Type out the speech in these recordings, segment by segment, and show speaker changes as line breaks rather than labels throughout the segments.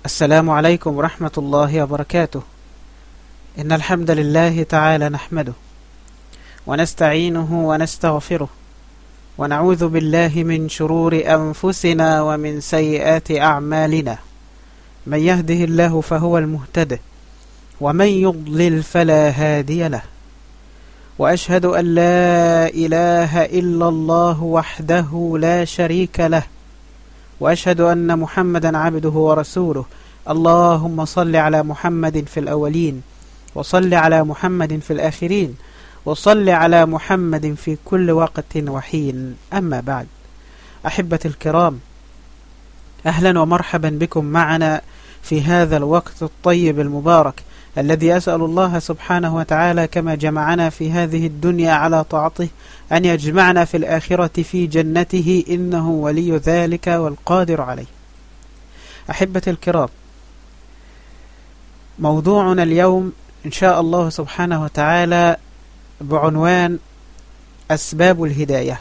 السلام عليكم ورحمة الله وبركاته إن الحمد لله تعالى نحمده ونستعينه ونستغفره ونعوذ بالله من شرور أنفسنا ومن سيئات أعمالنا من يهده الله فهو المهتد ومن يضلل فلا هادي له وأشهد أن لا إله إلا الله وحده لا شريك له وأشهد أن محمدا عبده ورسوله اللهم صل على محمد في الأولين وصل على محمد في الآخرين وصل على محمد في كل وقت وحين أما بعد أحبة الكرام أهلا ومرحبا بكم معنا في هذا الوقت الطيب المبارك الذي أسأل الله سبحانه وتعالى كما جمعنا في هذه الدنيا على طاعته أن يجمعنا في الآخرة في جنته إنه ولي ذلك والقادر عليه أحبة الكرام موضوعنا اليوم إن شاء الله سبحانه وتعالى بعنوان أسباب الهداية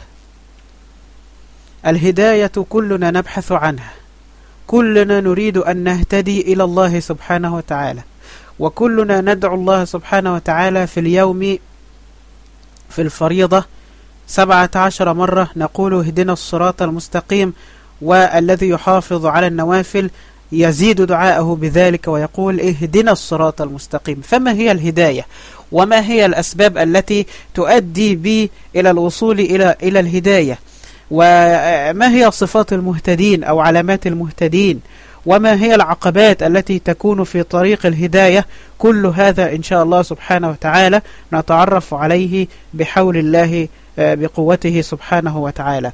الهداية كلنا نبحث عنها كلنا نريد أن نهتدي إلى الله سبحانه وتعالى وكلنا ندعو الله سبحانه وتعالى في اليوم في الفريضة سبعة عشر مرة نقول اهدنا الصراط المستقيم والذي يحافظ على النوافل يزيد دعاءه بذلك ويقول اهدنا الصراط المستقيم فما هي الهداية وما هي الأسباب التي تؤدي بي إلى الوصول إلى, إلى الهداية وما هي صفات المهتدين أو علامات المهتدين وما هي العقبات التي تكون في طريق الهداية كل هذا إن شاء الله سبحانه وتعالى نتعرف عليه بحول الله بقوته سبحانه وتعالى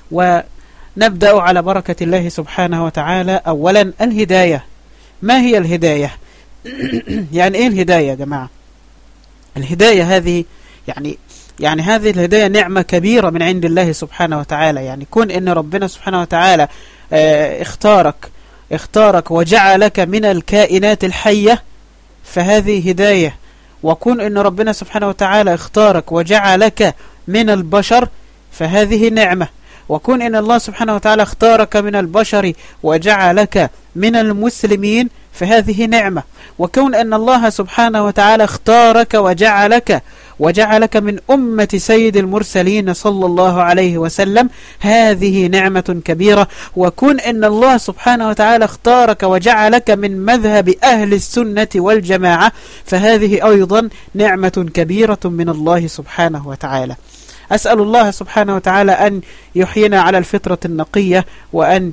ونبدأ على بركة الله سبحانه وتعالى أولا الهداية ما هي الهداية يعني إيه الهداية يا جماعة الهداية هذه يعني يعني هذه الهداية نعمة كبيرة من عند الله سبحانه وتعالى يعني كون أن ربنا سبحانه وتعالى اختارك اختارك وجعلك من الكائنات الحية فهذه هداية وكون أن ربنا سبحانه وتعالى اختارك وجعلك من البشر فهذه نعمة وكون أن الله سبحانه وتعالى اختارك من البشر وجعلك من المسلمين فهذه نعمة وكون أن الله سبحانه وتعالى اختارك وجعلك وجعلك من أمة سيد المرسلين صلى الله عليه وسلم هذه نعمة كبيرة وكون أن الله سبحانه وتعالى اختارك وجعلك من مذهب أهل السنة والجماعة فهذه أيضا نعمة كبيرة من الله سبحانه وتعالى أسأل الله سبحانه وتعالى أن يحيينا على الفطرة النقية وأن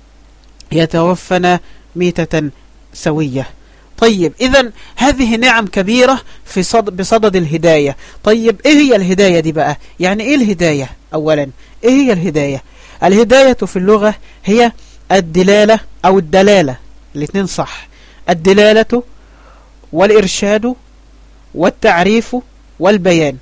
يتوفنا ميتة سوية طيب إذا هذه نعم كبيرة في صد بصدد الهداية طيب إيه هي الهداية دي بقى يعني إيه الهداية أولا إيه هي الهداية الهداية في اللغة هي الدلالة أو الدلالة الاثنين صح الدلالة والإرشاد والتعريف والبيان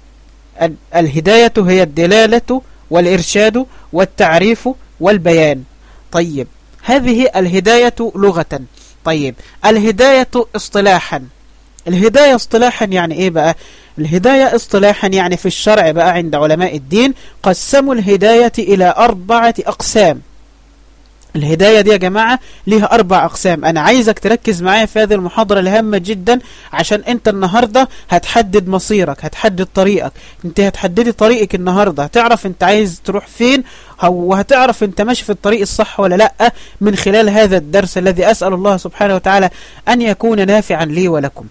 الهداية هي الدلالة والإرشاد والتعريف والبيان طيب هذه الهداية لغة طيب الهداية اصطلاحا الهداية اصطلاحا يعني ايه بقى الهداية اصطلاحا يعني في الشرع بقى عند علماء الدين قسموا الهداية إلى أربعة أقسام الهداية دي يا جماعة ليها أربع أقسام أنا عايزك تركز معايا في هذه المحاضرة الهامة جدا عشان أنت النهاردة هتحدد مصيرك هتحدد طريقك أنت هتحددي طريقك النهاردة هتعرف أنت عايز تروح فين وهتعرف أنت ماشي في الطريق الصح ولا لأ من خلال هذا الدرس الذي أسأل الله سبحانه وتعالى أن يكون نافعا لي ولكم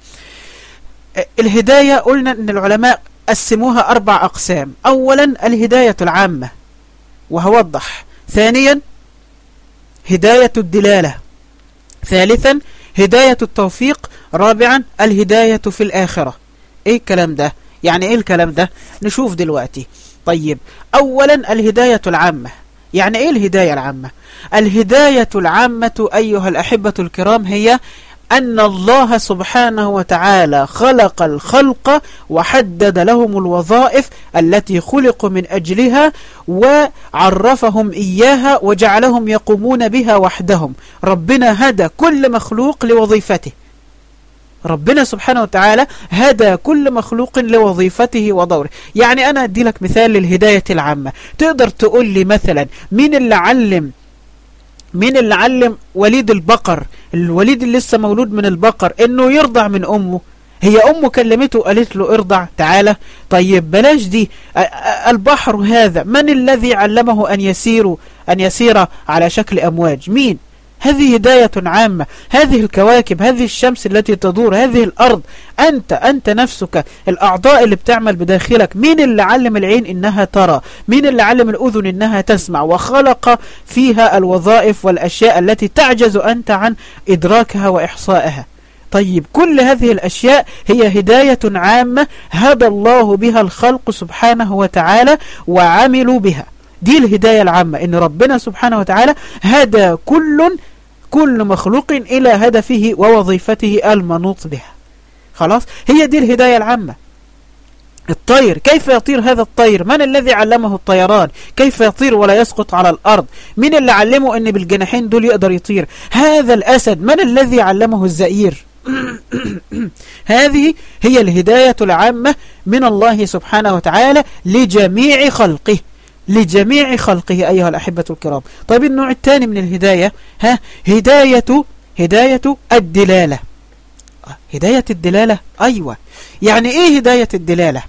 الهداية قلنا أن العلماء قسموها أربع أقسام أولا الهداية العامة وهوضح ثانيا هداية الدلالة ثالثا هداية التوفيق رابعا الهداية في الآخرة ايه الكلام ده يعني ايه الكلام ده نشوف دلوقتي طيب اولا الهداية العامة يعني ايه الهداية العامة الهداية العامة ايها الاحبة الكرام هي أن الله سبحانه وتعالى خلق الخلق وحدد لهم الوظائف التي خلقوا من أجلها وعرفهم إياها وجعلهم يقومون بها وحدهم ربنا هدى كل مخلوق لوظيفته ربنا سبحانه وتعالى هدى كل مخلوق لوظيفته ودوره يعني أنا أدي لك مثال للهداية العامة تقدر تقول لي مثلا مين اللي علم مين اللي علم وليد البقر الوليد اللي لسه مولود من البقر انه يرضع من امه هي امه كلمته قالت له ارضع تعالى طيب بلاش دي البحر هذا من الذي علمه ان يسير ان يسير على شكل امواج مين هذه هداية عامة هذه الكواكب هذه الشمس التي تدور هذه الأرض أنت أنت نفسك الأعضاء اللي بتعمل بداخلك مين اللي علم العين إنها ترى مين اللي علم الأذن إنها تسمع وخلق فيها الوظائف والأشياء التي تعجز أنت عن إدراكها وإحصائها طيب كل هذه الأشياء هي هداية عامة هدى الله بها الخلق سبحانه وتعالى وعملوا بها دي الهداية العامة إن ربنا سبحانه وتعالى هدى كل كل مخلوق إلى هدفه ووظيفته المنوط بها خلاص هي دي الهداية العامة الطير كيف يطير هذا الطير من الذي علمه الطيران كيف يطير ولا يسقط على الأرض من اللي علمه أن بالجناحين دول يقدر يطير هذا الأسد من الذي علمه الزئير هذه هي الهداية العامة من الله سبحانه وتعالى لجميع خلقه لجميع خلقه أيها الأحبة الكرام طيب النوع الثاني من الهداية ها هداية هداية الدلالة هداية الدلالة أيوة يعني إيه هداية الدلالة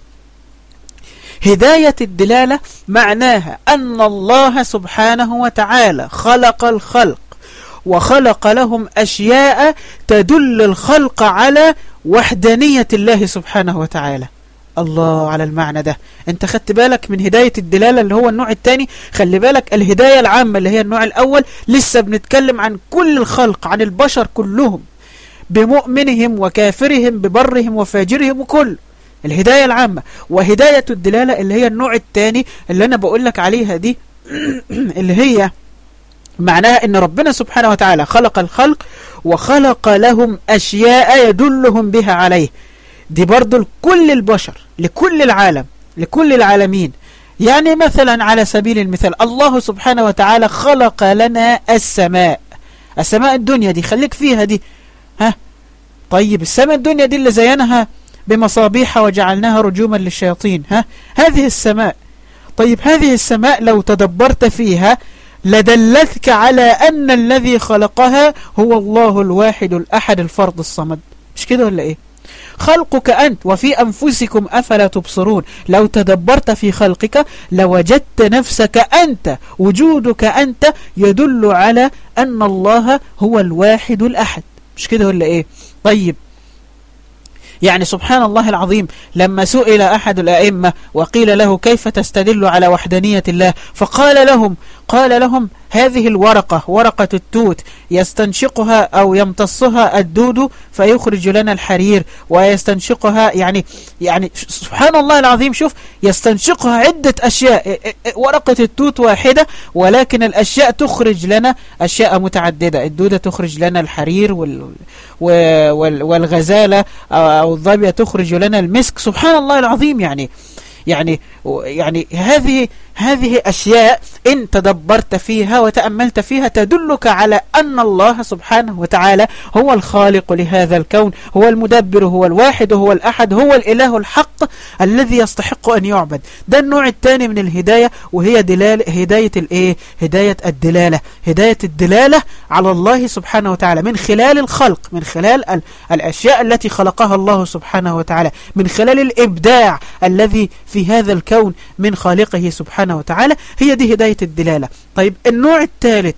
هداية الدلالة معناها أن الله سبحانه وتعالى خلق الخلق وخلق لهم أشياء تدل الخلق على وحدانية الله سبحانه وتعالى الله على المعنى ده انت خدت بالك من هداية الدلالة اللي هو النوع الثاني خلي بالك الهداية العامة اللي هي النوع الأول لسه بنتكلم عن كل الخلق عن البشر كلهم بمؤمنهم وكافرهم ببرهم وفاجرهم وكل الهداية العامة وهداية الدلالة اللي هي النوع الثاني اللي أنا بقول لك عليها دي اللي هي معناها ان ربنا سبحانه وتعالى خلق الخلق وخلق لهم أشياء يدلهم بها عليه دي برضو لكل البشر لكل العالم لكل العالمين يعني مثلا على سبيل المثال الله سبحانه وتعالى خلق لنا السماء السماء الدنيا دي خليك فيها دي ها طيب السماء الدنيا دي اللي زينها بمصابيح وجعلناها رجوما للشياطين ها هذه السماء طيب هذه السماء لو تدبرت فيها لدلتك على أن الذي خلقها هو الله الواحد الأحد الفرد الصمد مش كده ولا إيه خلقك أنت وفي أنفسكم أفلا تبصرون لو تدبرت في خلقك لوجدت نفسك أنت وجودك أنت يدل على أن الله هو الواحد الأحد مش كده ولا إيه طيب يعني سبحان الله العظيم لما سئل أحد الأئمة وقيل له كيف تستدل على وحدانية الله فقال لهم قال لهم هذه الورقة ورقة التوت يستنشقها أو يمتصها الدود فيخرج لنا الحرير ويستنشقها يعني يعني سبحان الله العظيم شوف يستنشقها عدة أشياء ورقة التوت واحدة ولكن الأشياء تخرج لنا أشياء متعددة الدودة تخرج لنا الحرير وال والغزالة أو الظبية تخرج لنا المسك سبحان الله العظيم يعني يعني يعني هذه هذه أشياء إن تدبرت فيها وتأملت فيها تدلك على أن الله سبحانه وتعالى هو الخالق لهذا الكون هو المدبر هو الواحد هو الأحد هو الإله الحق الذي يستحق أن يعبد ده النوع الثاني من الهداية وهي دلالة هداية الإيه هداية الدلالة هداية الدلالة على الله سبحانه وتعالى من خلال الخلق من خلال الأشياء التي خلقها الله سبحانه وتعالى من خلال الإبداع الذي في هذا الكون من خالقه سبحانه وتعالى هي دي هداية الدلالة طيب النوع الثالث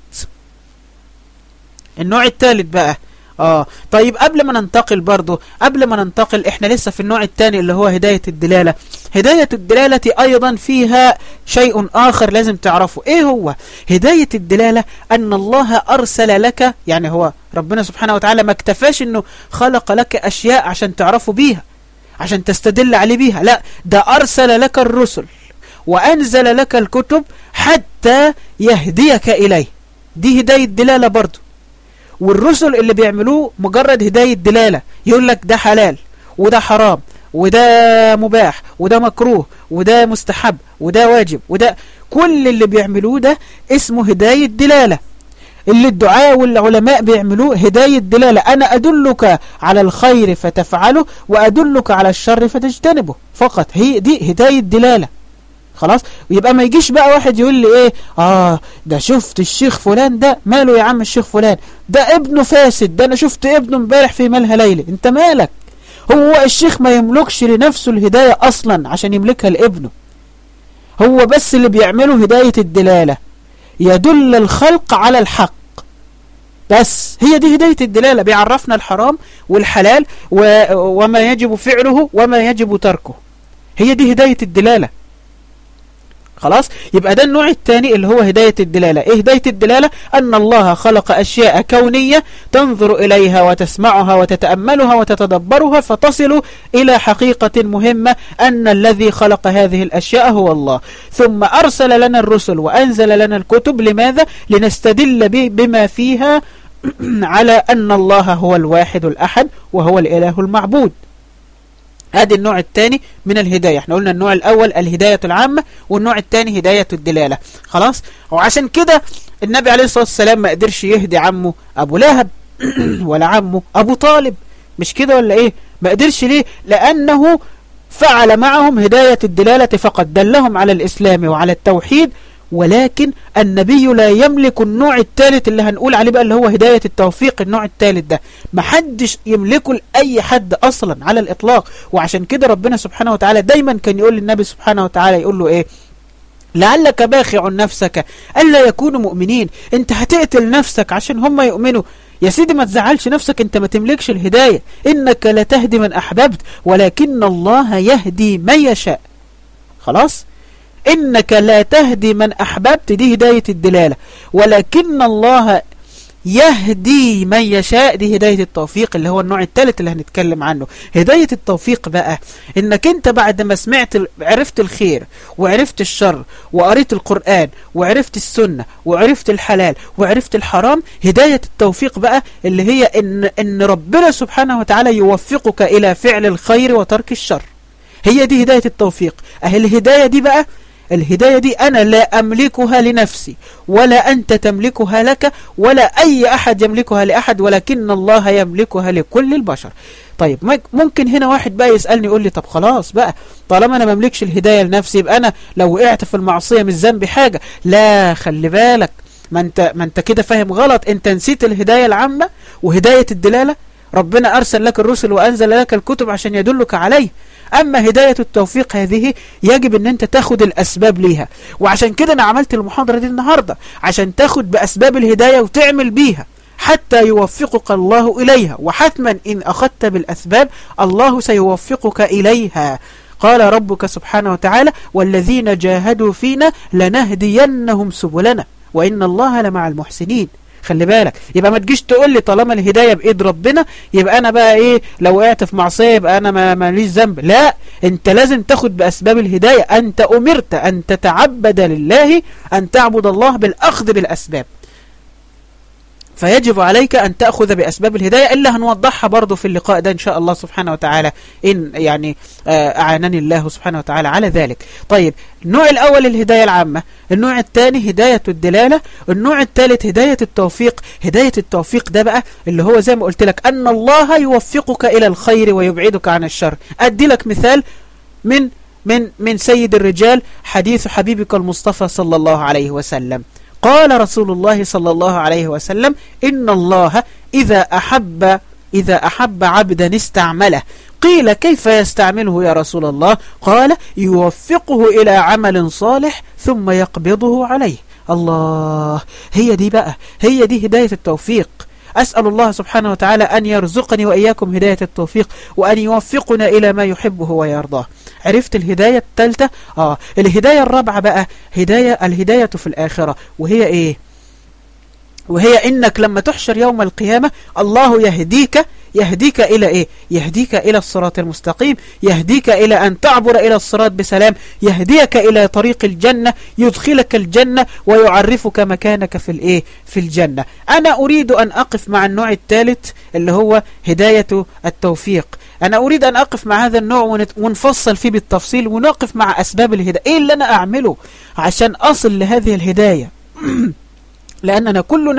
النوع الثالث بقى آه طيب قبل ما ننتقل برضو قبل ما ننتقل احنا لسه في النوع الثاني اللي هو هداية الدلالة هداية الدلالة أيضا فيها شيء آخر لازم تعرفه ايه هو هداية الدلالة أن الله أرسل لك يعني هو ربنا سبحانه وتعالى ما اكتفاش أنه خلق لك أشياء عشان تعرفوا بيها عشان تستدل عليه بيها لا ده أرسل لك الرسل وأنزل لك الكتب حتى يهديك إليه دي هداية دلالة برضو والرسل اللي بيعملوه مجرد هداية دلالة يقول لك ده حلال وده حرام وده مباح وده مكروه وده مستحب وده واجب وده كل اللي بيعملوه ده اسمه هداية دلالة اللي الدعاء والعلماء بيعملوه هداية دلالة أنا أدلك على الخير فتفعله وأدلك على الشر فتجتنبه فقط هي دي هداية دلالة خلاص ويبقى ما يجيش بقى واحد يقول لي ايه اه ده شفت الشيخ فلان ده ماله يا عم الشيخ فلان ده ابنه فاسد ده انا شفت ابنه امبارح في مالها ليلة انت مالك هو الشيخ ما يملكش لنفسه الهداية اصلا عشان يملكها لابنه هو بس اللي بيعمله هداية الدلالة يدل الخلق على الحق بس هي دي هداية الدلالة بيعرفنا الحرام والحلال و... وما يجب فعله وما يجب تركه هي دي هداية الدلالة خلاص يبقى ده النوع الثاني اللي هو هداية الدلالة ايه هداية الدلالة ان الله خلق اشياء كونية تنظر اليها وتسمعها وتتأملها وتتدبرها فتصل الى حقيقة مهمة ان الذي خلق هذه الاشياء هو الله ثم ارسل لنا الرسل وانزل لنا الكتب لماذا لنستدل بما فيها على ان الله هو الواحد الاحد وهو الاله المعبود ادي النوع الثاني من الهداية احنا قلنا النوع الاول الهداية العامة والنوع الثاني هداية الدلالة خلاص وعشان كده النبي عليه الصلاة والسلام ما قدرش يهدي عمه ابو لهب ولا عمه ابو طالب مش كده ولا ايه ما قدرش ليه لانه فعل معهم هداية الدلالة فقط دلهم على الاسلام وعلى التوحيد ولكن النبي لا يملك النوع الثالث اللي هنقول عليه بقى اللي هو هداية التوفيق النوع الثالث ده محدش يملكه لأي حد أصلا على الإطلاق وعشان كده ربنا سبحانه وتعالى دايما كان يقول للنبي سبحانه وتعالى يقول له إيه لعلك باخع نفسك ألا يكونوا مؤمنين انت هتقتل نفسك عشان هم يؤمنوا يا سيدي ما تزعلش نفسك انت ما تملكش الهداية انك لا تهدي من احببت ولكن الله يهدي من يشاء خلاص إنك لا تهدي من أحببت دي هداية الدلالة ولكن الله يهدي من يشاء دي هداية التوفيق اللي هو النوع الثالث اللي هنتكلم عنه هداية التوفيق بقى انك انت بعد ما سمعت عرفت الخير وعرفت الشر وقريت القرآن وعرفت السنة وعرفت الحلال وعرفت الحرام هداية التوفيق بقى اللي هي ان, إن ربنا سبحانه وتعالى يوفقك الى فعل الخير وترك الشر هي دي هداية التوفيق اهل الهداية دي بقى الهداية دي أنا لا أملكها لنفسي ولا أنت تملكها لك ولا أي أحد يملكها لأحد ولكن الله يملكها لكل البشر طيب ممكن هنا واحد بقى يسألني يقول لي طب خلاص بقى طالما أنا ما مملكش الهداية لنفسي يبقى أنا لو وقعت في المعصية مش ذنبي حاجة لا خلي بالك ما انت, ما انت كده فاهم غلط انت نسيت الهداية العامة وهداية الدلالة ربنا أرسل لك الرسل وأنزل لك الكتب عشان يدلك عليه أما هداية التوفيق هذه يجب أن أنت تاخد الأسباب ليها وعشان كده أنا عملت المحاضرة دي النهاردة عشان تاخد بأسباب الهداية وتعمل بيها حتى يوفقك الله إليها وحتما إن أخذت بالأسباب الله سيوفقك إليها قال ربك سبحانه وتعالى والذين جاهدوا فينا لنهدينهم سبلنا وإن الله لمع المحسنين خلي بالك يبقى ما تجيش تقول لي طالما الهداية بإيد ربنا يبقى أنا بقى إيه لو وقعت في معصية يبقى أنا ما ليش ذنب لا أنت لازم تاخد بأسباب الهداية أنت أمرت أن تتعبد لله أن تعبد الله بالأخذ بالأسباب فيجب عليك أن تأخذ بأسباب الهداية إلا هنوضحها برضو في اللقاء ده إن شاء الله سبحانه وتعالى إن يعني أعانني الله سبحانه وتعالى على ذلك طيب النوع الأول الهداية العامة النوع الثاني هداية الدلالة النوع الثالث هداية التوفيق هداية التوفيق ده بقى اللي هو زي ما قلت لك أن الله يوفقك إلى الخير ويبعدك عن الشر أدي لك مثال من من من سيد الرجال حديث حبيبك المصطفى صلى الله عليه وسلم قال رسول الله صلى الله عليه وسلم إن الله إذا أحب إذا أحب عبدا استعمله قيل كيف يستعمله يا رسول الله قال يوفقه إلى عمل صالح ثم يقبضه عليه الله هي دي بقى هي دي هداية التوفيق أسأل الله سبحانه وتعالى أن يرزقني وإياكم هداية التوفيق وأن يوفقنا إلى ما يحبه ويرضاه عرفت الهداية الثالثة آه الهداية الرابعة بقى هداية الهداية في الآخرة وهي إيه وهي إنك لما تحشر يوم القيامة الله يهديك يهديك إلى إيه يهديك إلى الصراط المستقيم يهديك إلى أن تعبر إلى الصراط بسلام يهديك إلى طريق الجنة يدخلك الجنة ويعرفك مكانك في الإيه في الجنة أنا أريد أن أقف مع النوع الثالث اللي هو هداية التوفيق أنا أريد أن أقف مع هذا النوع ونفصل فيه بالتفصيل ونقف مع أسباب الهداية إيه اللي أنا أعمله عشان أصل لهذه الهداية لأننا كلنا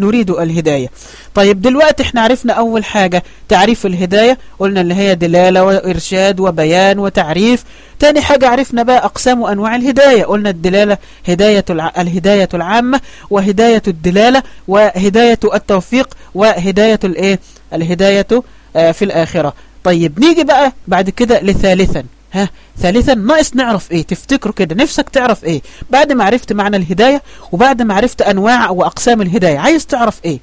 نريد الهداية طيب دلوقتي احنا عرفنا أول حاجة تعريف الهداية قلنا اللي هي دلالة وإرشاد وبيان وتعريف تاني حاجة عرفنا بقى أقسام وأنواع الهداية قلنا الدلالة هداية الع... الهداية العامة وهداية الدلالة وهداية التوفيق وهداية الايه الهداية آه في الآخرة طيب نيجي بقى بعد كده لثالثا ها ثالثا ناقص نعرف ايه تفتكروا كده نفسك تعرف ايه بعد ما عرفت معنى الهداية وبعد ما عرفت انواع واقسام الهداية عايز تعرف ايه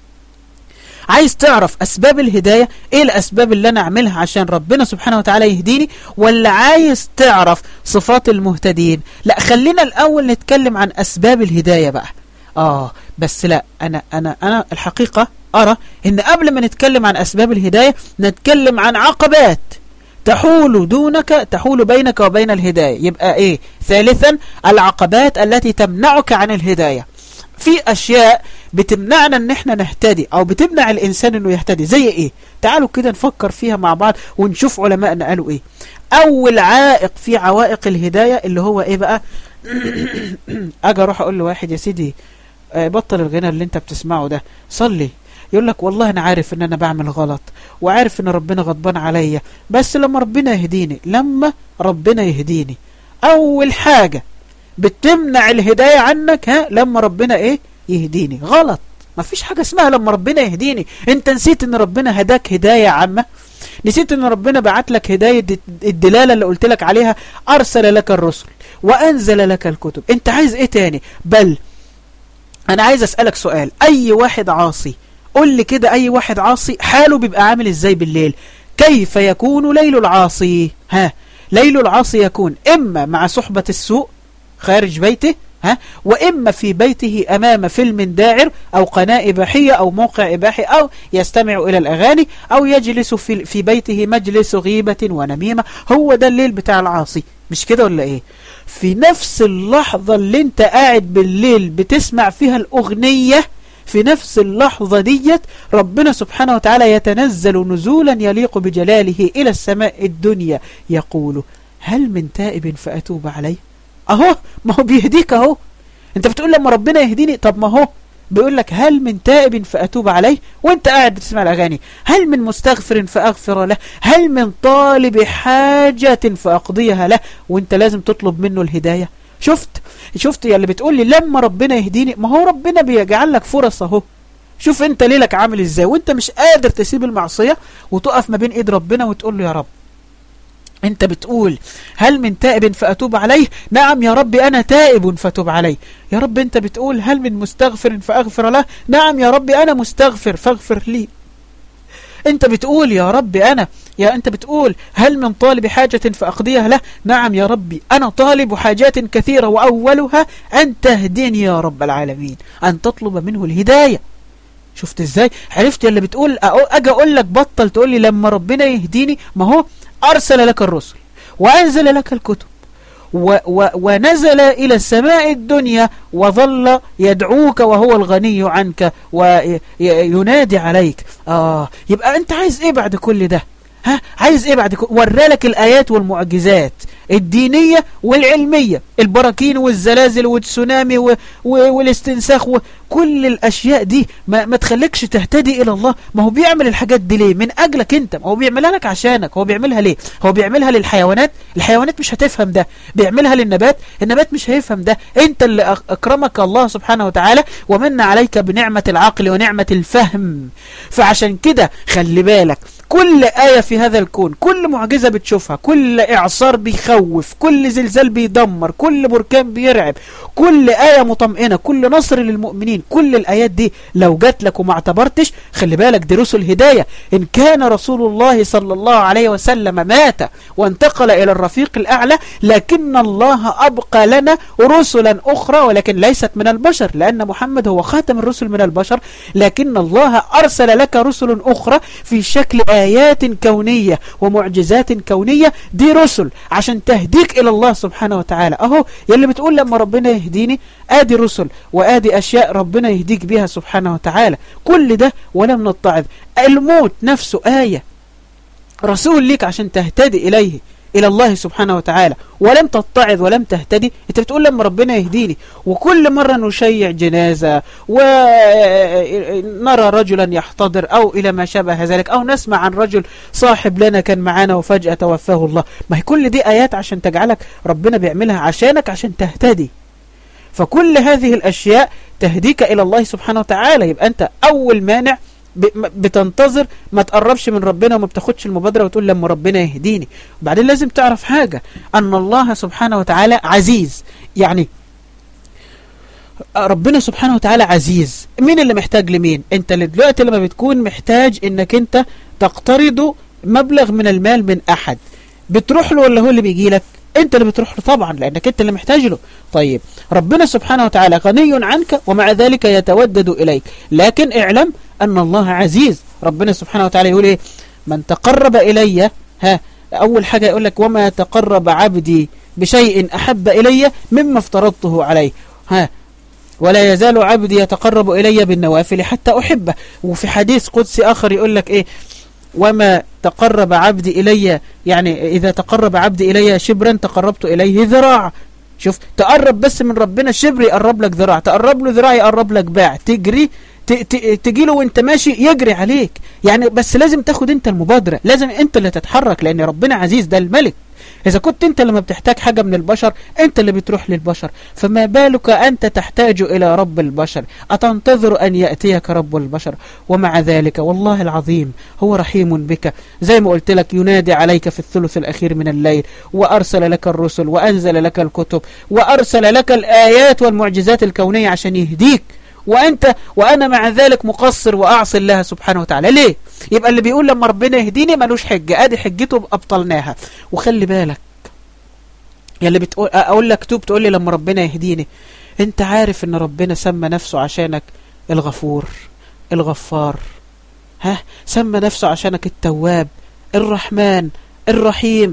عايز تعرف أسباب الهداية إيه الأسباب اللي أنا أعملها عشان ربنا سبحانه وتعالى يهديني ولا عايز تعرف صفات المهتدين لا خلينا الأول نتكلم عن أسباب الهداية بقى آه بس لا أنا, أنا, أنا الحقيقة أرى إن قبل ما نتكلم عن أسباب الهداية نتكلم عن عقبات تحول دونك تحول بينك وبين الهداية يبقى إيه ثالثا العقبات التي تمنعك عن الهداية في أشياء بتمنعنا ان احنا نهتدي او بتمنع الانسان انه يهتدي زي ايه تعالوا كده نفكر فيها مع بعض ونشوف علماءنا قالوا ايه اول عائق في عوائق الهداية اللي هو ايه بقى اجي اروح اقول لواحد يا سيدي بطل الغنى اللي انت بتسمعه ده صلي يقول لك والله انا عارف ان انا بعمل غلط وعارف ان ربنا غضبان عليا بس لما ربنا يهديني لما ربنا يهديني اول حاجة بتمنع الهداية عنك ها لما ربنا ايه يهديني غلط ما فيش حاجة اسمها لما ربنا يهديني انت نسيت ان ربنا هداك هداية عامة نسيت ان ربنا بعت لك هداية الدلالة اللي قلت لك عليها ارسل لك الرسل وانزل لك الكتب انت عايز ايه تاني بل انا عايز اسألك سؤال اي واحد عاصي قول لي كده اي واحد عاصي حاله بيبقى عامل ازاي بالليل كيف يكون ليل العاصي ها ليل العاصي يكون اما مع صحبة السوء خارج بيته ها وإما في بيته أمام فيلم داعر أو قناة إباحية أو موقع إباحي أو يستمع إلى الأغاني أو يجلس في, في بيته مجلس غيبة ونميمة هو ده الليل بتاع العاصي مش كده ولا إيه في نفس اللحظة اللي انت قاعد بالليل بتسمع فيها الأغنية في نفس اللحظة ديت ربنا سبحانه وتعالى يتنزل نزولا يليق بجلاله إلى السماء الدنيا يقول هل من تائب فأتوب عليه اهو ما هو بيهديك اهو انت بتقول لما ربنا يهديني طب ما هو بيقول لك هل من تائب فأتوب عليه وانت قاعد بتسمع الأغاني هل من مستغفر فأغفر له هل من طالب حاجة فأقضيها له وانت لازم تطلب منه الهداية شفت شفت يا اللي بتقول لي لما ربنا يهديني ما هو ربنا بيجعل لك فرص اهو شوف انت ليلك عامل ازاي وانت مش قادر تسيب المعصية وتقف ما بين ايد ربنا وتقول له يا رب انت بتقول هل من تائب فأتوب عليه نعم يا رب أنا تائب فتوب عليه يا رب انت بتقول هل من مستغفر فأغفر له نعم يا رب أنا مستغفر فاغفر لي انت بتقول يا رب أنا يا انت بتقول هل من طالب حاجة فأقضيها له نعم يا ربي أنا طالب حاجات كثيرة وأولها أن تهديني يا رب العالمين أن تطلب منه الهداية شفت ازاي عرفت اللي بتقول اجي اقول لك بطل تقول لي لما ربنا يهديني ما هو أرسل لك الرسل وأنزل لك الكتب و و ونزل إلى السماء الدنيا وظل يدعوك وهو الغني عنك وينادي عليك آه يبقى أنت عايز إيه بعد كل ده ها عايز إيه بعد كل ورالك الآيات والمعجزات الدينية والعلمية البراكين والزلازل والتسونامي و... و... والاستنساخ وكل الأشياء دي ما... ما تخليكش تهتدي إلى الله ما هو بيعمل الحاجات دي ليه من أجلك أنت ما هو بيعملها لك عشانك هو بيعملها ليه هو بيعملها للحيوانات الحيوانات مش هتفهم ده بيعملها للنبات النبات مش هيفهم ده أنت اللي أكرمك الله سبحانه وتعالى ومن عليك بنعمة العقل ونعمة الفهم فعشان كده خلي بالك كل آية في هذا الكون كل معجزة بتشوفها كل إعصار بيخوف كل زلزال بيدمر كل بركان بيرعب كل آية مطمئنة كل نصر للمؤمنين كل الآيات دي لو جات لك وما اعتبرتش خلي بالك دي رسل هداية إن كان رسول الله صلى الله عليه وسلم مات وانتقل إلى الرفيق الأعلى لكن الله أبقى لنا رسلا أخرى ولكن ليست من البشر لأن محمد هو خاتم الرسل من البشر لكن الله أرسل لك رسل أخرى في شكل آيات كونية ومعجزات كونية دي رسل عشان تهديك إلى الله سبحانه وتعالى أهو يلي بتقول لما ربنا يهديني آدي رسل وآدي أشياء ربنا يهديك بها سبحانه وتعالى كل ده ولم نتعظ الموت نفسه آية رسول ليك عشان تهتدي إليه إلى الله سبحانه وتعالى ولم تتعظ ولم تهتدي أنت بتقول لما ربنا يهديني وكل مرة نشيع جنازة ونرى رجلا يحتضر أو إلى ما شابه ذلك أو نسمع عن رجل صاحب لنا كان معانا وفجأة توفاه الله ما هي كل دي آيات عشان تجعلك ربنا بيعملها عشانك عشان تهتدي فكل هذه الأشياء تهديك إلى الله سبحانه وتعالى يبقى أنت أول مانع بتنتظر ما تقربش من ربنا وما بتاخدش المبادرة وتقول لما ربنا يهديني وبعدين لازم تعرف حاجة أن الله سبحانه وتعالى عزيز يعني ربنا سبحانه وتعالى عزيز مين اللي محتاج لمين انت دلوقتي لما بتكون محتاج انك انت تقترض مبلغ من المال من احد بتروح له ولا هو اللي بيجي لك انت اللي بتروح له طبعا لانك انت اللي محتاج له طيب ربنا سبحانه وتعالى غني عنك ومع ذلك يتودد اليك لكن اعلم ان الله عزيز ربنا سبحانه وتعالى يقول ايه من تقرب الي ها اول حاجة يقول لك وما تقرب عبدي بشيء احب الي مما افترضته عليه ها ولا يزال عبدي يتقرب إلي بالنوافل حتى أحبه وفي حديث قدسي آخر يقول لك إيه وما تقرب عبدي إلي يعني إذا تقرب عبدي إلي شبرا تقربت إليه ذراع شوف تقرب بس من ربنا شبر يقرب لك ذراع تقرب له ذراع يقرب لك باع تجري تجي له وانت ماشي يجري عليك يعني بس لازم تاخد انت المبادرة لازم انت اللي تتحرك لان ربنا عزيز ده الملك إذا كنت أنت لما بتحتاج حاجة من البشر أنت اللي بتروح للبشر فما بالك أنت تحتاج إلى رب البشر أتنتظر أن يأتيك رب البشر ومع ذلك والله العظيم هو رحيم بك زي ما قلت لك ينادي عليك في الثلث الأخير من الليل وأرسل لك الرسل وأنزل لك الكتب وأرسل لك الآيات والمعجزات الكونية عشان يهديك وأنت وأنا مع ذلك مقصر وأعصي الله سبحانه وتعالى ليه يبقى اللي بيقول لما ربنا يهديني ملوش حجة ادي حجته أبطلناها وخلي بالك يا اللي بتقول أقول لك توب تقول لي لما ربنا يهديني انت عارف ان ربنا سمى نفسه عشانك الغفور الغفار ها سمى نفسه عشانك التواب الرحمن الرحيم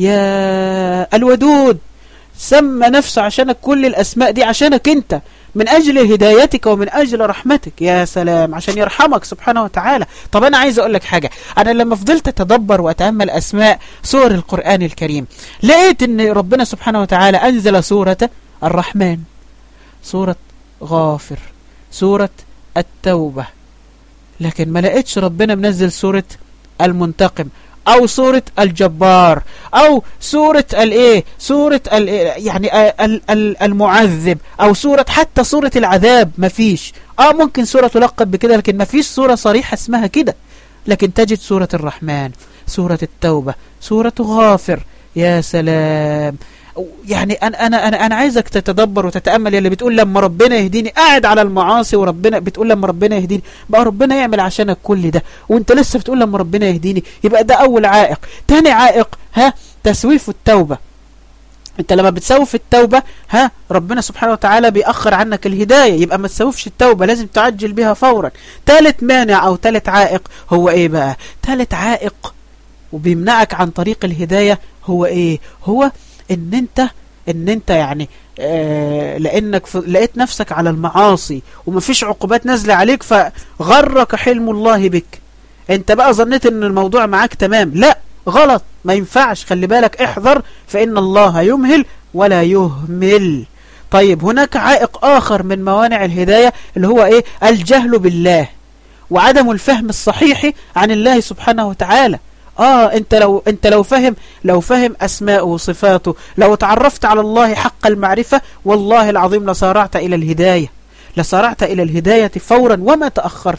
يا الودود سمى نفسه عشانك كل الأسماء دي عشانك انت من أجل هدايتك ومن أجل رحمتك يا سلام عشان يرحمك سبحانه وتعالى طب أنا عايز أقول لك حاجة أنا لما فضلت أتدبر وأتأمل أسماء سور القرآن الكريم لقيت أن ربنا سبحانه وتعالى أنزل سورة الرحمن سورة غافر سورة التوبة لكن ما لقيتش ربنا منزل سورة المنتقم او سورة الجبار او سورة الايه سورة ال يعني المعذب او سورة حتى سورة العذاب مفيش اه ممكن سورة تلقب بكده لكن مفيش سورة صريحة اسمها كده لكن تجد سورة الرحمن سورة التوبة سورة غافر يا سلام يعني أنا, أنا, أنا, أنا عايزك تتدبر وتتأمل اللي بتقول لما ربنا يهديني قاعد على المعاصي وربنا بتقول لما ربنا يهديني بقى ربنا يعمل عشانك كل ده وانت لسه بتقول لما ربنا يهديني يبقى ده أول عائق تاني عائق ها تسويف التوبة انت لما بتسوف التوبة ها ربنا سبحانه وتعالى بيأخر عنك الهداية يبقى ما تسوفش التوبة لازم تعجل بها فورا ثالث مانع او ثالث عائق هو ايه بقى ثالث عائق وبيمنعك عن طريق الهداية هو ايه هو ان انت ان انت يعني آه لانك لقيت نفسك على المعاصي ومفيش عقوبات نازله عليك فغرك حلم الله بك انت بقى ظنيت ان الموضوع معاك تمام لا غلط ما ينفعش خلي بالك احذر فان الله يمهل ولا يهمل طيب هناك عائق اخر من موانع الهداية اللي هو ايه الجهل بالله وعدم الفهم الصحيح عن الله سبحانه وتعالى اه انت لو انت لو فهم لو فهم اسماءه وصفاته لو تعرفت على الله حق المعرفة والله العظيم لصارعت الى الهداية لصارعت الى الهداية فورا وما تأخرت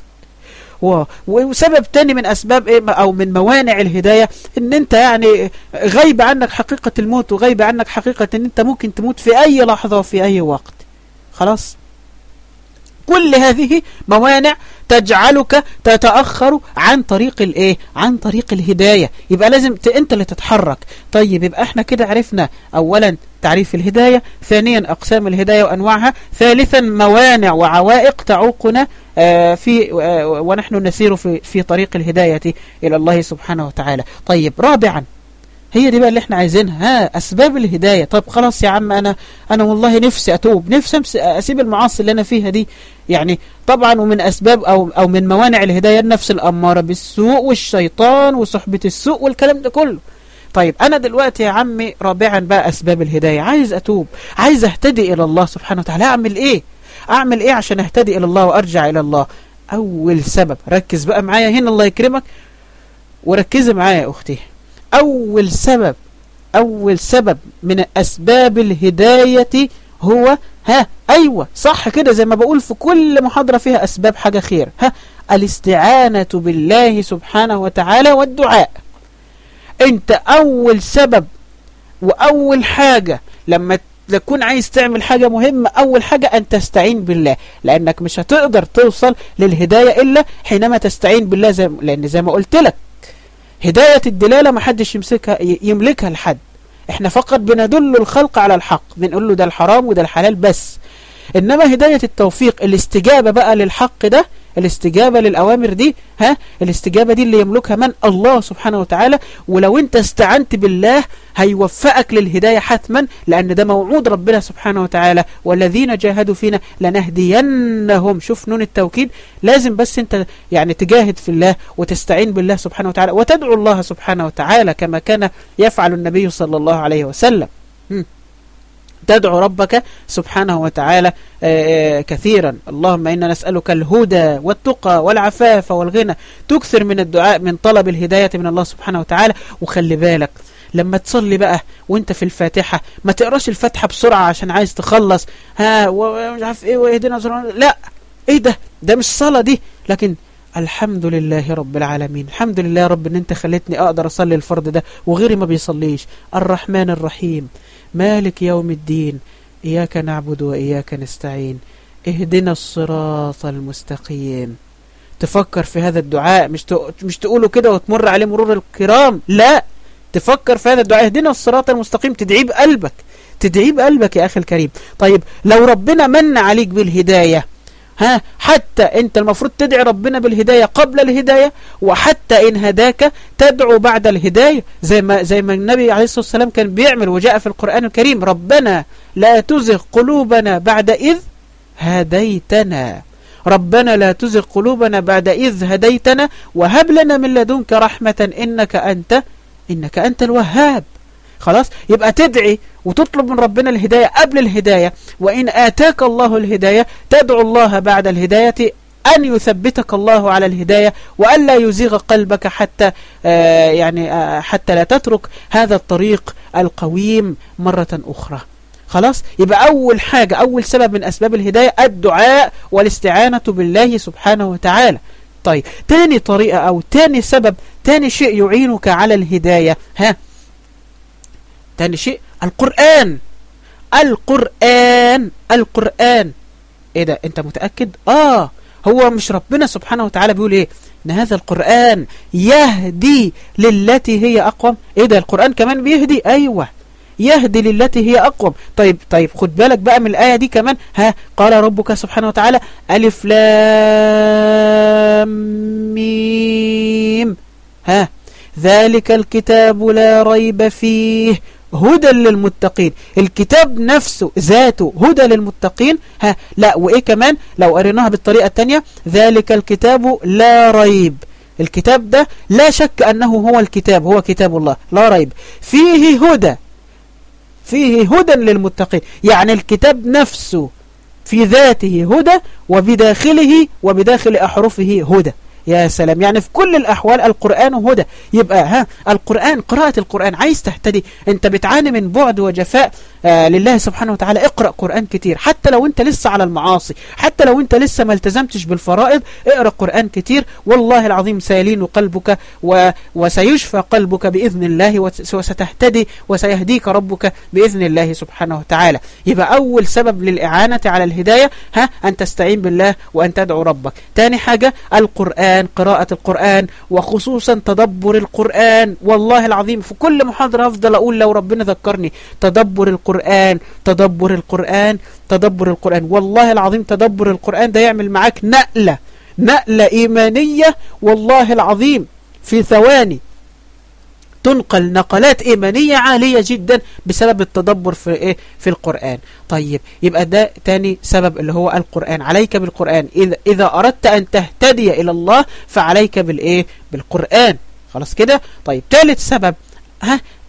وسبب تاني من اسباب ايه او من موانع الهداية ان انت يعني غيب عنك حقيقة الموت وغيب عنك حقيقة ان انت ممكن تموت في اي لحظة وفي اي وقت خلاص كل هذه موانع تجعلك تتأخر عن طريق الايه عن طريق الهداية يبقى لازم انت اللي تتحرك طيب يبقى احنا كده عرفنا اولا تعريف الهداية ثانيا اقسام الهداية وانواعها ثالثا موانع وعوائق تعوقنا آه في آه ونحن نسير في, في طريق الهداية الى الله سبحانه وتعالى طيب رابعا هي دي بقى اللي احنا عايزينها ها اسباب الهداية طب خلاص يا عم انا انا والله نفسي اتوب نفسي اسيب المعاصي اللي انا فيها دي يعني طبعا ومن اسباب او او من موانع الهداية النفس الامارة بالسوء والشيطان وصحبة السوء والكلام ده كله طيب أنا دلوقتي يا عمي رابعا بقى أسباب الهداية عايز أتوب عايز أهتدي إلى الله سبحانه وتعالى أعمل إيه أعمل إيه عشان أهتدي إلى الله وأرجع إلى الله أول سبب ركز بقى معايا هنا الله يكرمك وركزي معايا يا أختي أول سبب أول سبب من أسباب الهداية هو ها أيوة صح كده زي ما بقول في كل محاضرة فيها أسباب حاجة خير ها الاستعانة بالله سبحانه وتعالى والدعاء انت أول سبب وأول حاجة لما تكون عايز تعمل حاجة مهمة أول حاجة أن تستعين بالله لأنك مش هتقدر توصل للهداية إلا حينما تستعين بالله زي لأن زي ما قلت لك هداية الدلالة ما حدش يمسكها يملكها لحد احنا فقط بندل الخلق على الحق بنقول له ده الحرام وده الحلال بس انما هداية التوفيق الاستجابة بقى للحق ده الاستجابة للأوامر دي ها الاستجابة دي اللي يملكها من الله سبحانه وتعالى ولو انت استعنت بالله هيوفقك للهداية حتما لأن ده موعود ربنا سبحانه وتعالى والذين جاهدوا فينا لنهدينهم شوف نون التوكيد لازم بس انت يعني تجاهد في الله وتستعين بالله سبحانه وتعالى وتدعو الله سبحانه وتعالى كما كان يفعل النبي صلى الله عليه وسلم تدعو ربك سبحانه وتعالى كثيرا اللهم إنا نسألك الهدى والتقى والعفاف والغنى تكثر من الدعاء من طلب الهداية من الله سبحانه وتعالى وخلي بالك لما تصلي بقى وانت في الفاتحة ما تقراش الفاتحة بسرعة عشان عايز تخلص ها ومش عارف ايه واهدنا لا ايه ده ده مش صلاة دي لكن الحمد لله رب العالمين الحمد لله يا رب ان انت خليتني اقدر اصلي الفرض ده وغيري ما بيصليش الرحمن الرحيم مالك يوم الدين إياك نعبد وإياك نستعين اهدنا الصراط المستقيم تفكر في هذا الدعاء مش مش تقوله كده وتمر عليه مرور الكرام لا تفكر في هذا الدعاء اهدنا الصراط المستقيم تدعيه بقلبك تدعيه بقلبك يا أخي الكريم طيب لو ربنا من عليك بالهداية ها حتى انت المفروض تدعي ربنا بالهداية قبل الهداية وحتى ان هداك تدعو بعد الهداية زي ما زي ما النبي عليه الصلاة والسلام كان بيعمل وجاء في القرآن الكريم ربنا لا تزغ قلوبنا بعد إذ هديتنا ربنا لا تزغ قلوبنا بعد إذ هديتنا وهب لنا من لدنك رحمة إنك أنت إنك أنت الوهاب خلاص يبقى تدعي وتطلب من ربنا الهداية قبل الهداية وإن آتاك الله الهداية تدعو الله بعد الهداية أن يثبتك الله على الهداية وألا يزيغ قلبك حتى آه يعني آه حتى لا تترك هذا الطريق القويم مرة أخرى خلاص يبقى أول حاجة أول سبب من أسباب الهداية الدعاء والاستعانة بالله سبحانه وتعالى طيب تاني طريقة أو تاني سبب تاني شيء يعينك على الهداية ها تاني شيء القرآن القرآن القرآن ايه ده انت متأكد اه هو مش ربنا سبحانه وتعالى بيقول ايه ان هذا القرآن يهدي للتي هي اقوم ايه ده القرآن كمان بيهدي ايوه يهدي للتي هي أقوم طيب طيب خد بالك بقى من الآية دي كمان ها قال ربك سبحانه وتعالى ألف لام ميم ها ذلك الكتاب لا ريب فيه هدى للمتقين الكتاب نفسه ذاته هدى للمتقين ها لا وإيه كمان لو قريناها بالطريقة التانية ذلك الكتاب لا ريب الكتاب ده لا شك أنه هو الكتاب هو كتاب الله لا ريب فيه هدى فيه هدى للمتقين يعني الكتاب نفسه في ذاته هدى وبداخله وبداخل أحرفه هدى يا سلام يعني في كل الأحوال القرآن هدى يبقى ها القرآن قراءة القرآن عايز تهتدي انت بتعاني من بعد وجفاء آه لله سبحانه وتعالى اقرأ قرآن كتير حتى لو انت لسه على المعاصي حتى لو انت لسه ما التزمتش بالفرائض اقرأ قرآن كتير والله العظيم سيلين قلبك و... وسيشفى قلبك بإذن الله وستهتدي وسيهديك ربك بإذن الله سبحانه وتعالى يبقى أول سبب للإعانة على الهداية ها أن تستعين بالله وأن تدعو ربك تاني حاجة القرآن قراءة القرآن وخصوصا تدبر القرآن والله العظيم في كل محاضرة أفضل أقول لو ربنا ذكرني تدبر القرآن تدبر القرآن تدبر القرآن والله العظيم تدبر القرآن ده يعمل معاك نقلة نقلة إيمانية والله العظيم في ثواني تنقل نقلات إيمانية عالية جدا بسبب التدبر في إيه في القرآن طيب يبقى ده تاني سبب اللي هو القرآن عليك بالقرآن إذا, إذا أردت أن تهتدي إلى الله فعليك بالإيه بالقرآن خلاص كده طيب ثالث سبب ها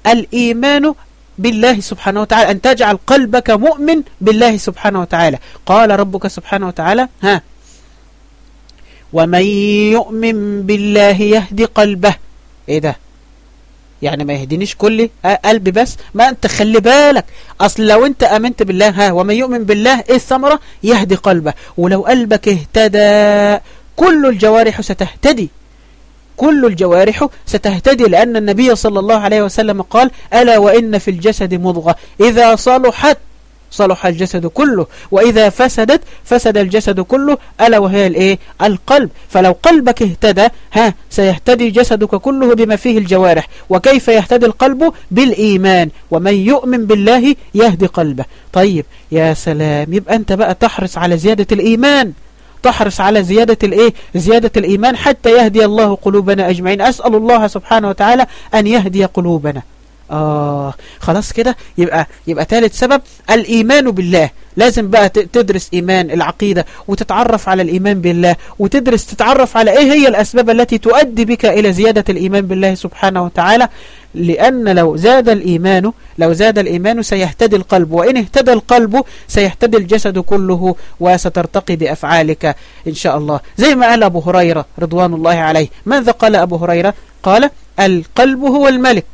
الإيمان بالله سبحانه وتعالى أن تجعل قلبك مؤمن بالله سبحانه وتعالى قال ربك سبحانه وتعالى ها ومن يؤمن بالله يهدي قلبه ايه ده يعني ما يهدينيش كل قلبي بس ما انت خلي بالك اصل لو انت امنت بالله ها ومن يؤمن بالله ايه الثمرة يهدي قلبه ولو قلبك اهتدى كل الجوارح ستهتدي كل الجوارح ستهتدي لأن النبي صلى الله عليه وسلم قال ألا وإن في الجسد مضغة إذا صلحت صلح الجسد كله وإذا فسدت فسد الجسد كله ألا وهي الإيه؟ القلب فلو قلبك اهتدى ها سيهتدي جسدك كله بما فيه الجوارح وكيف يهتدي القلب بالإيمان ومن يؤمن بالله يهدي قلبه طيب يا سلام يبقى أنت بقى تحرص على زيادة الإيمان تحرص على زيادة الإيه؟ زيادة الإيمان حتى يهدي الله قلوبنا أجمعين أسأل الله سبحانه وتعالى أن يهدي قلوبنا آه خلاص كده يبقى يبقى ثالث سبب الإيمان بالله لازم بقى تدرس إيمان العقيدة وتتعرف على الإيمان بالله وتدرس تتعرف على إيه هي الأسباب التي تؤدي بك إلى زيادة الإيمان بالله سبحانه وتعالى لأن لو زاد الإيمان لو زاد الإيمان سيهتدي القلب وإن اهتدى القلب سيهتدي الجسد كله وسترتقي بأفعالك إن شاء الله زي ما قال أبو هريرة رضوان الله عليه ماذا قال أبو هريرة قال القلب هو الملك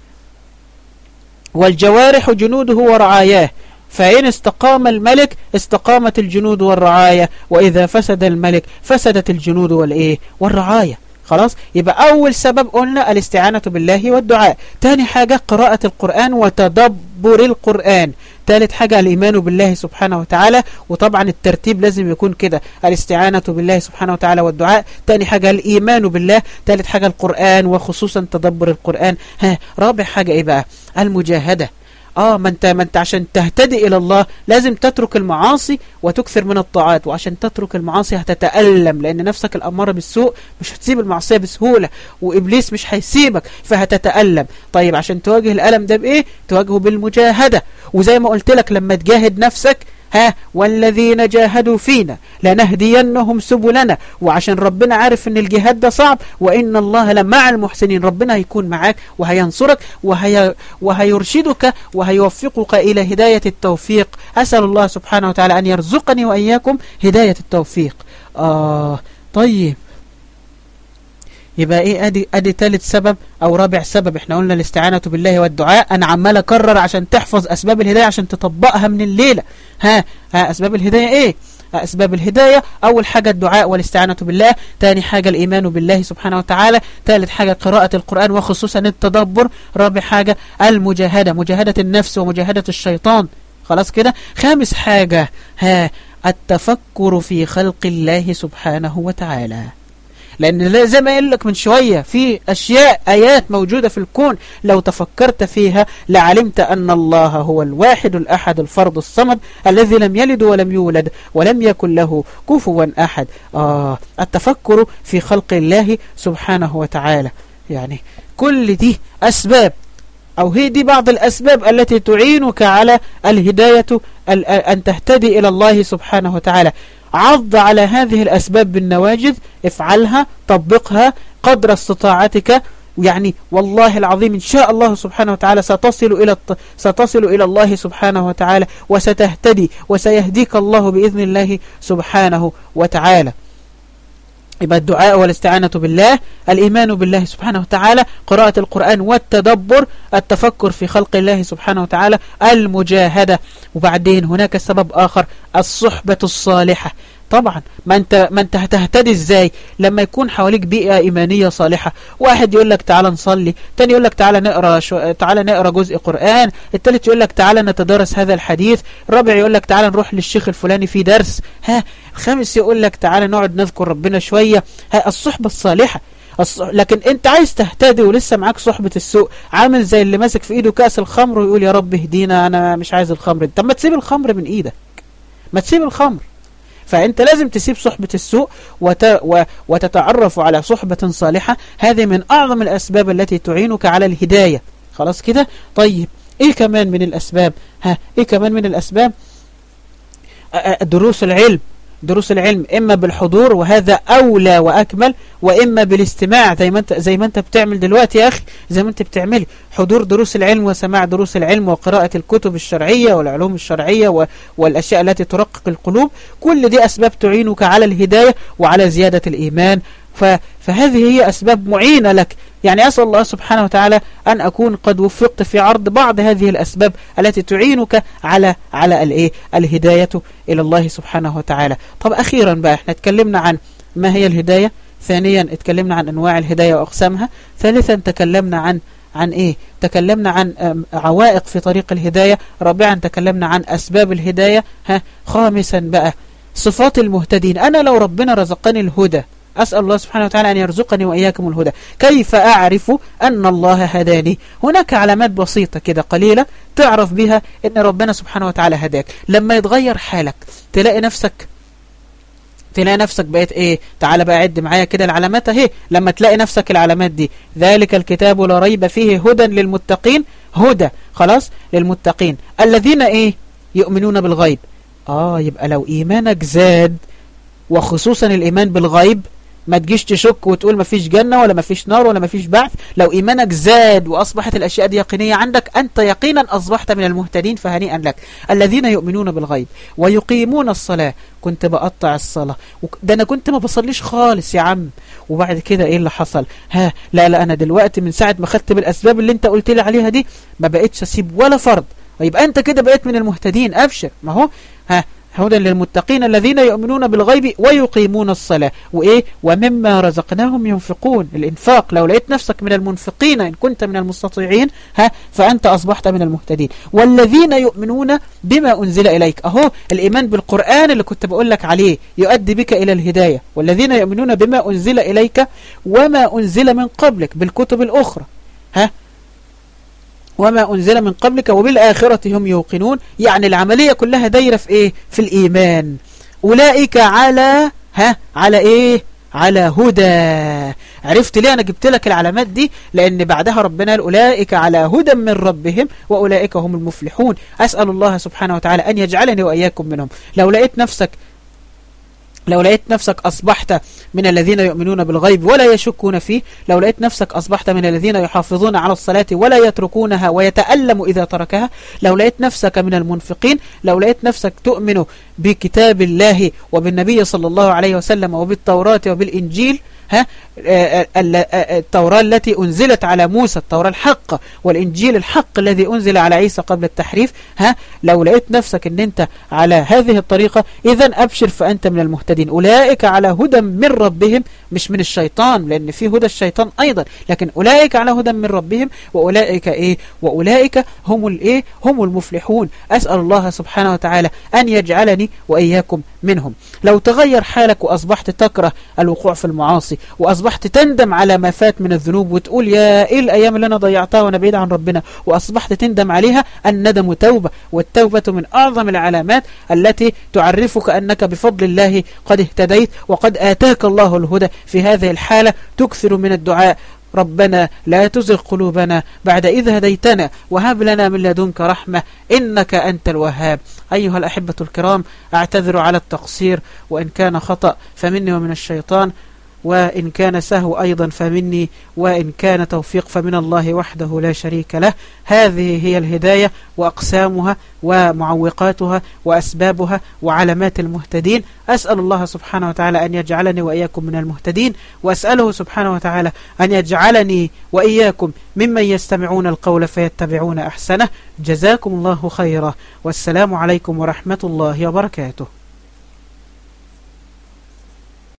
والجوارح جنوده ورعاياه فإن استقام الملك استقامت الجنود والرعاية وإذا فسد الملك فسدت الجنود والإيه والرعاية خلاص يبقى أول سبب قلنا الاستعانة بالله والدعاء تاني حاجة قراءة القرآن وتدبر القرآن ثالث حاجة الإيمان بالله سبحانه وتعالى وطبعا الترتيب لازم يكون كده الاستعانة بالله سبحانه وتعالى والدعاء ثاني حاجة الإيمان بالله ثالث حاجة القرآن وخصوصا تدبر القرآن ها رابع حاجة إيه بقى المجاهدة اه ما انت ما انت عشان تهتدي الى الله لازم تترك المعاصي وتكثر من الطاعات وعشان تترك المعاصي هتتألم لان نفسك الاماره بالسوء مش هتسيب المعصيه بسهوله وابليس مش هيسيبك فهتتألم طيب عشان تواجه الالم ده بايه تواجهه بالمجاهده وزي ما قلت لك لما تجاهد نفسك ها والذين جاهدوا فينا لنهدينهم سبلنا وعشان ربنا عارف ان الجهاد ده صعب وان الله لمع المحسنين ربنا هيكون معاك وهينصرك وهي وهيرشدك وهيوفقك الى هداية التوفيق اسأل الله سبحانه وتعالى ان يرزقني واياكم هداية التوفيق آه طيب يبقى ايه ادي ادي ثالث سبب او رابع سبب احنا قلنا الاستعانة بالله والدعاء انا عمال اكرر عشان تحفظ اسباب الهداية عشان تطبقها من الليلة ها ها اسباب الهداية ايه أسباب الهداية أول حاجة الدعاء والاستعانة بالله ثاني حاجة الإيمان بالله سبحانه وتعالى ثالث حاجة قراءة القرآن وخصوصا التدبر رابع حاجة المجاهدة مجاهدة النفس ومجاهدة الشيطان خلاص كده خامس حاجة ها التفكر في خلق الله سبحانه وتعالى لأن زي ما قال لك من شوية في أشياء آيات موجودة في الكون لو تفكرت فيها لعلمت أن الله هو الواحد الأحد الفرد الصمد الذي لم يلد ولم يولد ولم يكن له كفوا أحد آه التفكر في خلق الله سبحانه وتعالى يعني كل دي أسباب أو هي دي بعض الأسباب التي تعينك على الهداية أن تهتدي إلى الله سبحانه وتعالى عض على هذه الأسباب بالنواجذ افعلها طبقها قدر استطاعتك يعني والله العظيم إن شاء الله سبحانه وتعالى ستصل إلى ستصل إلى الله سبحانه وتعالى وستهتدي وسيهديك الله بإذن الله سبحانه وتعالى يبقى الدعاء والاستعانة بالله الإيمان بالله سبحانه وتعالى قراءة القرآن والتدبر التفكر في خلق الله سبحانه وتعالى المجاهدة وبعدين هناك سبب آخر الصحبة الصالحة طبعا ما انت ما انت هتهتدي ازاي لما يكون حواليك بيئة ايمانية صالحة واحد يقول لك تعالى نصلي تاني يقول لك تعالى نقرا شو... تعالى نقرا جزء قرآن التالت يقول لك تعالى نتدارس هذا الحديث الرابع يقول لك تعالى نروح للشيخ الفلاني في درس ها الخامس يقول لك تعالى نقعد نذكر ربنا شوية ها الصحبة الصالحة الصح... لكن انت عايز تهتدي ولسه معاك صحبة السوء عامل زي اللي ماسك في ايده كأس الخمر ويقول يا رب اهدينا انا مش عايز الخمر طب ما تسيب الخمر من ايدك ما تسيب الخمر فأنت لازم تسيب صحبة السوء وت... و... وتتعرف على صحبة صالحة هذه من أعظم الأسباب التي تعينك على الهداية خلاص كده طيب إيه كمان من الأسباب ها إيه كمان من الأسباب دروس العلم دروس العلم إما بالحضور وهذا أولى وأكمل وإما بالاستماع زي ما أنت, زي ما أنت بتعمل دلوقتي يا أخي زي ما أنت بتعمل حضور دروس العلم وسماع دروس العلم وقراءة الكتب الشرعية والعلوم الشرعية والأشياء التي ترقق القلوب كل دي أسباب تعينك على الهداية وعلى زيادة الإيمان فهذه هي أسباب معينة لك يعني أسأل الله سبحانه وتعالى أن أكون قد وفقت في عرض بعض هذه الأسباب التي تعينك على على الإيه الهداية إلى الله سبحانه وتعالى طب أخيرا بقى احنا اتكلمنا عن ما هي الهداية ثانيا اتكلمنا عن أنواع الهداية وأقسامها ثالثا تكلمنا عن عن إيه تكلمنا عن عوائق في طريق الهداية رابعا تكلمنا عن أسباب الهداية ها خامسا بقى صفات المهتدين أنا لو ربنا رزقني الهدى أسأل الله سبحانه وتعالى أن يرزقني وإياكم الهدى كيف أعرف أن الله هداني هناك علامات بسيطة كده قليلة تعرف بها أن ربنا سبحانه وتعالى هداك لما يتغير حالك تلاقي نفسك تلاقي نفسك بقيت ايه تعال بقى عد معايا كده العلامات اهي لما تلاقي نفسك العلامات دي ذلك الكتاب لا ريب فيه هدى للمتقين هدى خلاص للمتقين الذين ايه يؤمنون بالغيب اه يبقى لو ايمانك زاد وخصوصا الايمان بالغيب ما تجيش تشك وتقول ما فيش جنة ولا ما فيش نار ولا ما فيش بعث لو إيمانك زاد وأصبحت الأشياء دي يقينية عندك أنت يقينا أصبحت من المهتدين فهنيئا لك الذين يؤمنون بالغيب ويقيمون الصلاة كنت بقطع الصلاة ده أنا كنت ما بصليش خالص يا عم وبعد كده إيه اللي حصل ها لا لا أنا دلوقتي من ساعة ما خدت بالأسباب اللي أنت قلت لي عليها دي ما بقتش أسيب ولا فرض يبقى أنت كده بقيت من المهتدين أبشر ما هو ها هدى للمتقين الذين يؤمنون بالغيب ويقيمون الصلاة وإيه ومما رزقناهم ينفقون الإنفاق لو لقيت نفسك من المنفقين إن كنت من المستطيعين ها فأنت أصبحت من المهتدين والذين يؤمنون بما أنزل إليك أهو الإيمان بالقرآن اللي كنت بقول لك عليه يؤدي بك إلى الهداية والذين يؤمنون بما أنزل إليك وما أنزل من قبلك بالكتب الأخرى ها وما أنزل من قبلك وبالآخرة هم يوقنون يعني العملية كلها دايرة في إيه في الإيمان أولئك على ها على إيه على هدى عرفت ليه أنا جبت لك العلامات دي لأن بعدها ربنا أولئك على هدى من ربهم وأولئك هم المفلحون أسأل الله سبحانه وتعالى أن يجعلني وإياكم منهم لو لقيت نفسك لو لقيت نفسك أصبحت من الذين يؤمنون بالغيب ولا يشكون فيه لو لقيت نفسك أصبحت من الذين يحافظون على الصلاة ولا يتركونها ويتألم إذا تركها لو لقيت نفسك من المنفقين لو لقيت نفسك تؤمن بكتاب الله وبالنبي صلى الله عليه وسلم وبالتوراة وبالإنجيل ها التوراة التي أنزلت على موسى التوراة الحق والإنجيل الحق الذي أنزل على عيسى قبل التحريف ها لو لقيت نفسك أن أنت على هذه الطريقة إذا أبشر فأنت من المهتدين أولئك على هدى من ربهم مش من الشيطان لأن في هدى الشيطان أيضا لكن أولئك على هدى من ربهم وأولئك إيه وأولئك هم الإيه هم المفلحون أسأل الله سبحانه وتعالى أن يجعلني وإياكم منهم لو تغير حالك وأصبحت تكره الوقوع في المعاصي وأصبحت تندم على ما فات من الذنوب وتقول يا إيه الأيام اللي أنا ضيعتها وأنا بعيد عن ربنا وأصبحت تندم عليها الندم توبة والتوبة من أعظم العلامات التي تعرفك أنك بفضل الله قد اهتديت وقد آتاك الله الهدى في هذه الحالة تكثر من الدعاء ربنا لا تزغ قلوبنا بعد إذ هديتنا وهب لنا من لدنك رحمة إنك أنت الوهاب أيها الأحبة الكرام أعتذر على التقصير وإن كان خطأ فمني ومن الشيطان وإن كان سهو أيضا فمني وإن كان توفيق فمن الله وحده لا شريك له هذه هي الهداية وأقسامها ومعوقاتها وأسبابها وعلامات المهتدين أسأل الله سبحانه وتعالى أن يجعلني وإياكم من المهتدين وأسأله سبحانه وتعالى أن يجعلني وإياكم ممن يستمعون القول فيتبعون أحسنه جزاكم الله خيرا والسلام عليكم ورحمة الله وبركاته